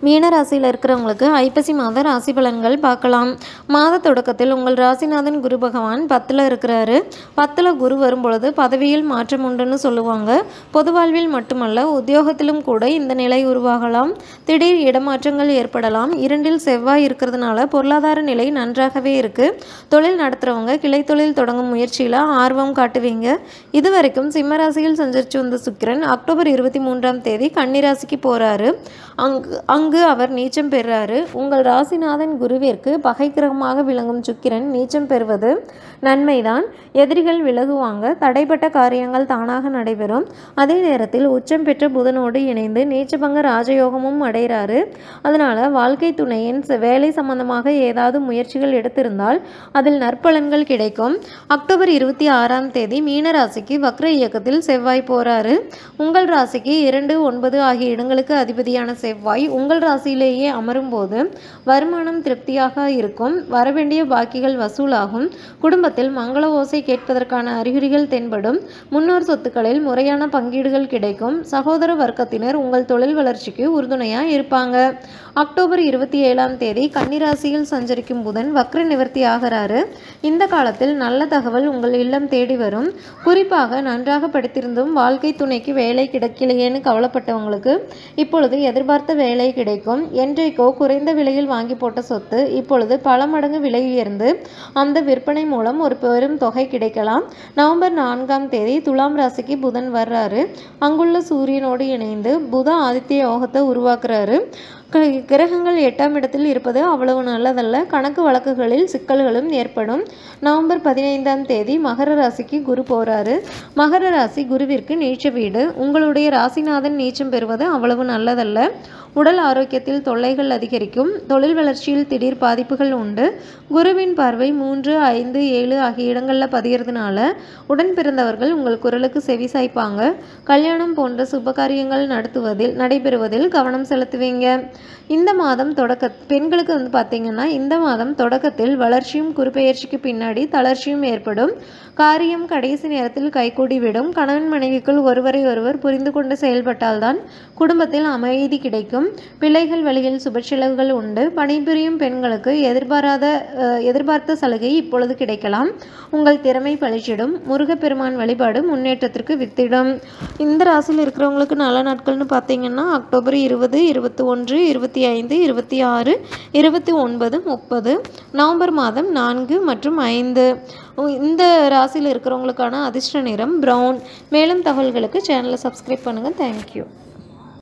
மீன ராசியில் இருக்கிறவங்களுக்கு ஐப்பசி மாத ராசி பலன்கள் பார்க்கலாம் மாத தொடக்கத்தில் உங்கள் ராசிநாதன் குரு பகவான் பத்தில் இருக்கிறாரு பத்தில் குரு வரும்பொழுது பதவியில் மாற்றம் உண்டுன்னு சொல்லுவாங்க பொது வாழ்வில் மட்டுமல்ல உத்தியோகத்திலும் கூட இந்த நிலை உருவாகலாம் திடீர் இடமாற்றங்கள் ஏற்படலாம் இரண்டில் செவ்வாய் இருக்கிறதுனால பொருளாதார நிலை நன்றாகவே இருக்கு தொழில் நடத்துகிறவங்க கிளை தொழில் தொடங்கும் முயற்சியில் ஆர்வம் காட்டுவீங்க இதுவரைக்கும் சிம்ம ராசியில் சஞ்சரித்து வந்த சுக்கிரன் அக்டோபர் இருபத்தி மூன்றாம் தேதி கன்னிராசிக்கு போகிறாரு அங்கு அங்கு அவர் நீச்சம் பெறுறாரு உங்கள் ராசிநாதன் குருவிற்கு பகை கிரகமாக விளங்கும் சுக்கிரன் நீச்சம் பெறுவது நன்மைதான் எதிரிகள் விலகுவாங்க தடைப்பட்ட காரியங்கள் தானாக நடைபெறும் அதே நேரத்தில் உச்சம் பெற்ற புதனோடு இணைந்து நீச்சபங்க ராஜயோகமும் அடைகிறாரு அதனால வாழ்க்கை துணையின் ச- வேலை சம்பந்தமாக ஏதாவது முயற்சிகள் எடுத்திருந்தால் அதில் நற்பலன்கள் கிடைக்கும் அக்டோபர் இருபத்தி ஆறாம் தேதி மீன ராசிக்கு வக்ர இயக்கத்தில் செவ்வாய் போறாரு உங்கள் ராசிக்கு இரண்டு ஒன்பது ஆகிய இடங்களுக்கு அதிபதியான செவ்வாய் உங்கள் ராசியிலேயே அமரும்போது வருமானம் திருப்தியாக இருக்கும் வரவேண்டிய பாக்கிகள் வசூலாகும் குடும்பத்தில் மங்கள ஓசை கேட்பதற்கான அறிகுறிகள் தென்படும் முன்னோர் சொத்துக்களில் முறையான பங்கீடுகள் கிடைக்கும் சகோதர வர்க்கத்தினர் உங்கள் தொழில் வளர்ச்சிக்கு உறுதுணையாக இருப்பாங்க அக்டோபர் இருபத்தி ஏழாம் தேதி கன்னிராசியில் சஞ்சரிக்கும் புதன் வக்ர நிவர்த்தி ஆகிறாரு இந்த காலத்தில் நல்ல தகவல் உங்கள் இல்லம் தேடி வரும் குறிப்பாக நன்றாக படித்திருந்தும் வாழ்க்கை துணைக்கு வேலை கிடைக்கலையேன்னு கவலைப்பட்டவங்களுக்கு இப்பொழுது எதிர்பார்த்த வேலை கிடைக்கும் என்றைக்கோ குறைந்த விலையில் வாங்கி போட்ட சொத்து இப்பொழுது பல மடங்கு விலை உயர்ந்து அந்த விற்பனை மூலம் ஒரு பெரும் தொகை கிடைக்கலாம் நவம்பர் நான்காம் தேதி துலாம் ராசிக்கு புதன் வர்றாரு அங்குள்ள சூரியனோடு இணைந்து புத ஆதித்ய யோகத்தை உருவாக்குறாரு க- கிரகங்கள் எட்டாம் இடத்தில் இருப்பது அவ்வளவு நல்லதல்ல கணக்கு வழக்குகளில் சிக்கல்களும் ஏற்படும் நவம்பர் பதினைந்தாம் தேதி மகர ராசிக்கு குரு போறாரு மகர ராசி குருவிற்கு நீச்ச வீடு உங்களுடைய ராசிநாதன் நீச்சம் பெறுவது அவ்வளவு நல்லதல்ல உடல் ஆரோக்கியத்தில் தொல்லைகள் அதிகரிக்கும் தொழில் வளர்ச்சியில் திடீர் பாதிப்புகள் உண்டு குருவின் பார்வை மூன்று ஐந்து ஏழு ஆகிய இடங்களில் பதியறதுனால உடன் பிறந்தவர்கள் உங்கள் குரலுக்கு செவி சாய்ப்பாங்க கல்யாணம் போன்ற சுபகாரியங்கள் நடத்துவதில் நடைபெறுவதில் கவனம் செலுத்துவீங்க இந்த மாதம் தொடக்க பெண்களுக்கு வந்து பார்த்தீங்கன்னா இந்த மாதம் தொடக்கத்தில் வளர்ச்சியும் குறுபெயர்ச்சிக்கு பின்னாடி தளர்ச்சியும் ஏற்படும் காரியம் கடைசி நேரத்தில் கைகூடி விடும் கணவன் மனைவிக்குள் ஒருவரை ஒருவர் புரிந்து கொண்டு செயல்பட்டால்தான் குடும்பத்தில் அமைதி கிடைக்கும் பிள்ளைகள் வழியில் சுப செலவுகள் உண்டு பணிபுரியும் பெண்களுக்கு எதிர்பாராத அஹ், எதிர்பார்த்த சலுகை இப்பொழுது கிடைக்கலாம் உங்கள் திறமை பளிச்சிடும் முருகப்பெருமான் வழிபாடு முன்னேற்றத்திற்கு வித்திடும் இந்த ராசியில் இருக்கிறவங்களுக்கு நல்ல நாட்கள்னு பார்த்தீங்கன்னா அக்டோபர் இருபது இருபத்தி ஒன்று இருபத்தி ஐந்து இருபத்தி ஆறு இருபத்தி ஒன்பது முப்பது நவம்பர் மாதம் நான்கு மற்றும் ஐந்து உ- இந்த ராசியில் இருக்கிறவங்களுக்கான அதிர்ஷ்ட நிறம் ப்ரௌன் மேலும் தகவல்களுக்கு சேனலை சப்ஸ்கிரைப் பண்ணுங்கள் தேங்க்யூ